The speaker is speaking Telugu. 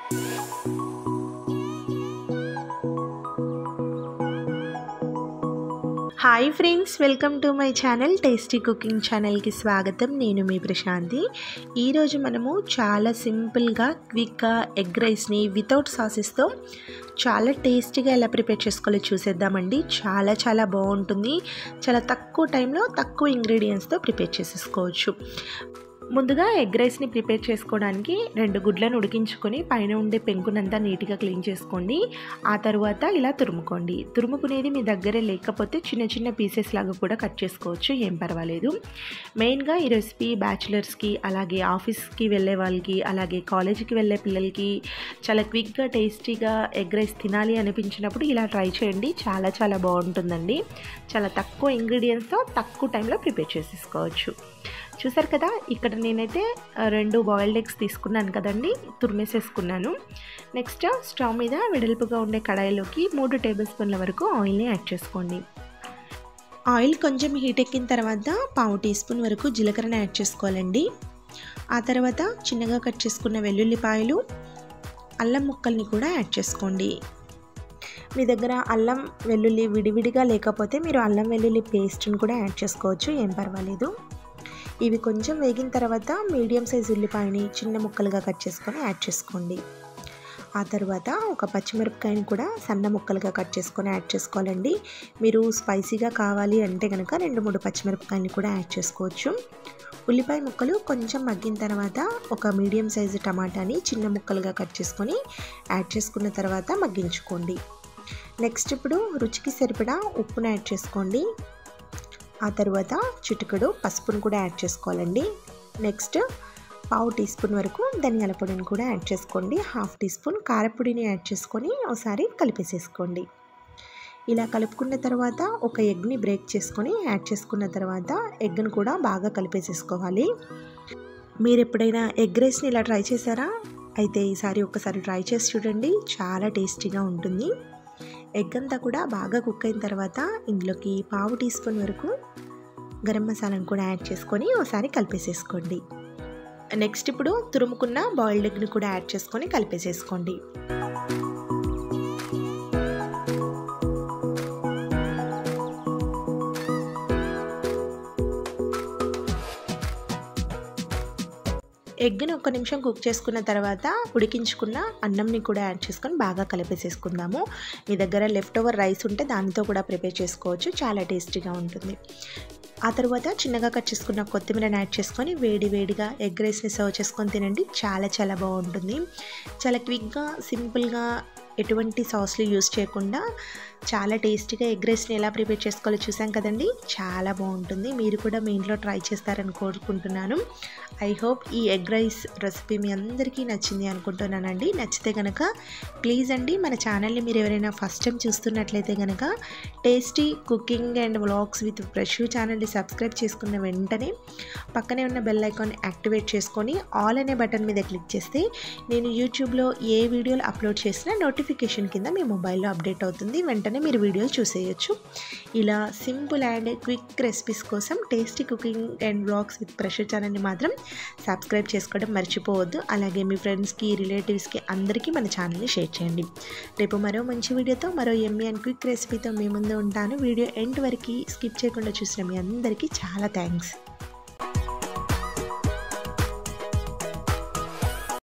hi friends welcome to my channel tasty cooking ఛానల్కి స్వాగతం నేను మీ ప్రశాంతి ఈరోజు మనము చాలా సింపుల్గా క్విక్గా ఎగ్ రైస్ని వితౌట్ సాసెస్తో చాలా టేస్టీగా ఎలా ప్రిపేర్ చేసుకోవాలో చూసేద్దామండి చాలా చాలా బాగుంటుంది చాలా తక్కువ టైంలో తక్కువ ఇంగ్రీడియంట్స్తో ప్రిపేర్ చేసేసుకోవచ్చు ముందుగా ఎగ్ రైస్ని ప్రిపేర్ చేసుకోవడానికి రెండు గుడ్లను ఉడికించుకొని పైన ఉండే పెంకునంతా నీట్గా క్లీన్ చేసుకోండి ఆ తర్వాత ఇలా తురుముకోండి తురుముకునేది మీ దగ్గరే లేకపోతే చిన్న చిన్న పీసెస్ లాగా కూడా కట్ చేసుకోవచ్చు ఏం పర్వాలేదు మెయిన్గా ఈ రెసిపీ బ్యాచిలర్స్కి అలాగే ఆఫీస్కి వెళ్ళే వాళ్ళకి అలాగే కాలేజీకి వెళ్ళే పిల్లలకి చాలా క్విక్గా టేస్టీగా ఎగ్ రైస్ తినాలి అనిపించినప్పుడు ఇలా ట్రై చేయండి చాలా చాలా బాగుంటుందండి చాలా తక్కువ ఇంగ్రీడియంట్స్తో తక్కువ టైంలో ప్రిపేర్ చేసేసుకోవచ్చు చూసారు కదా ఇక్కడ నేనైతే రెండు బాయిల్డ్ ఎగ్స్ తీసుకున్నాను కదండి తురిమేసేసుకున్నాను నెక్స్ట్ స్టవ్ మీద వెడల్పుగా ఉండే కడాయిలోకి మూడు టేబుల్ స్పూన్ల వరకు ఆయిల్ని యాడ్ చేసుకోండి ఆయిల్ కొంచెం హీట్ ఎక్కిన తర్వాత పావు టీ స్పూన్ వరకు జీలకర్రని యాడ్ చేసుకోవాలండి ఆ తర్వాత చిన్నగా కట్ చేసుకున్న వెల్లుల్లిపాయలు అల్లం ముక్కల్ని కూడా యాడ్ చేసుకోండి మీ దగ్గర అల్లం వెల్లుల్లి విడివిడిగా లేకపోతే మీరు అల్లం వెల్లుల్లి పేస్ట్ని కూడా యాడ్ చేసుకోవచ్చు ఏం పర్వాలేదు ఇవి కొంచెం వేగిన తర్వాత మీడియం సైజ్ ఉల్లిపాయని చిన్న ముక్కలుగా కట్ చేసుకొని యాడ్ చేసుకోండి ఆ తర్వాత ఒక పచ్చిమిరపకాయని కూడా సన్న ముక్కలుగా కట్ చేసుకొని యాడ్ చేసుకోవాలండి మీరు స్పైసీగా కావాలి అంటే కనుక రెండు మూడు పచ్చిమిరపకాయని కూడా యాడ్ చేసుకోవచ్చు ఉల్లిపాయ ముక్కలు కొంచెం మగ్గిన తర్వాత ఒక మీడియం సైజు టమాటాని చిన్న ముక్కలుగా కట్ చేసుకొని యాడ్ చేసుకున్న తర్వాత మగ్గించుకోండి నెక్స్ట్ ఇప్పుడు రుచికి సరిపడా ఉప్పును యాడ్ చేసుకోండి ఆ తర్వాత చిటికెడు పసుపును కూడా యాడ్ చేసుకోవాలండి నెక్స్ట్ పావు టీ స్పూన్ వరకు ధనియాల పొడిని కూడా యాడ్ చేసుకోండి హాఫ్ టీ స్పూన్ కారపొడిని యాడ్ చేసుకొని ఒకసారి కలిపేసేసుకోండి ఇలా కలుపుకున్న తర్వాత ఒక ఎగ్ని బ్రేక్ చేసుకొని యాడ్ చేసుకున్న తర్వాత ఎగ్ని కూడా బాగా కలిపేసేసుకోవాలి మీరు ఎప్పుడైనా ఎగ్ రైస్ని ఇలా ట్రై చేశారా అయితే ఈసారి ఒకసారి ట్రై చేసి చూడండి చాలా టేస్టీగా ఉంటుంది ఎగ్ అంతా కూడా బాగా కుక్ అయిన తర్వాత ఇందులోకి పావు టీ స్పూన్ వరకు గరం మసాలాను కూడా యాడ్ చేసుకొని ఒకసారి కలిపేసేసుకోండి నెక్స్ట్ ఇప్పుడు తురుముకున్న బాయిల్డ్ ఎగ్ని కూడా యాడ్ చేసుకొని కలిపేసేసుకోండి ఎగ్ని ఒక నిమిషం కుక్ చేసుకున్న తర్వాత ఉడికించుకున్న అన్నంని కూడా యాడ్ చేసుకొని బాగా కలిపేసేసుకుందాము మీ దగ్గర లెఫ్ట్ ఓవర్ రైస్ ఉంటే దానితో కూడా ప్రిపేర్ చేసుకోవచ్చు చాలా టేస్టీగా ఉంటుంది ఆ తర్వాత చిన్నగా కట్ చేసుకున్న కొత్తిమీరని యాడ్ చేసుకొని వేడి వేడిగా ఎగ్ రైస్ని సర్వ్ చేసుకొని తినండి చాలా చాలా బాగుంటుంది చాలా క్విక్గా సింపుల్గా ఎటువంటి సాస్లు యూస్ చేయకుండా చాలా టేస్టీగా ఎగ్ రైస్ని ఎలా ప్రిపేర్ చేసుకోవాలో చూసాం కదండి చాలా బాగుంటుంది మీరు కూడా మీ ఇంట్లో ట్రై చేస్తారని కోరుకుంటున్నాను ఐ హోప్ ఈ ఎగ్ రైస్ రెసిపీ మీ అందరికీ నచ్చింది అనుకుంటున్నానండి నచ్చితే కనుక ప్లీజ్ అండి మన ఛానల్ని మీరు ఎవరైనా ఫస్ట్ టైం చూస్తున్నట్లయితే కనుక tasty cooking and vlogs with fresh ఛానల్ని సబ్స్క్రైబ్ చేసుకున్న వెంటనే పక్కనే ఉన్న బెల్ ఐకాన్ యాక్టివేట్ చేసుకొని ఆల్ అనే బటన్ మీద క్లిక్ చేస్తే నేను యూట్యూబ్లో ఏ వీడియోలు అప్లోడ్ చేసినా నోటిఫికేషన్ కింద మీ మొబైల్లో అప్డేట్ అవుతుంది వెంటనే మీరు వీడియోలు చూసేయచ్చు ఇలా సింపుల్ అండ్ క్విక్ రెసిపీస్ కోసం tasty cooking and vlogs with ప్రెషర్ ఛానల్ని మాత్రం సబ్స్క్రైబ్ చేసుకోవడం మర్చిపోవద్దు అలాగే మీ ఫ్రెండ్స్కి రిలేటివ్స్కి అందరికీ మన ఛానల్ని షేర్ చేయండి రేపు మరో మంచి వీడియోతో మరో ఎమ్మి అండ్ క్విక్ రెసిపీతో మీ ముందు ఉంటాను వీడియో ఎండ్ వరకు స్కిప్ చేయకుండా చూసిన మీ అందరికీ చాలా థ్యాంక్స్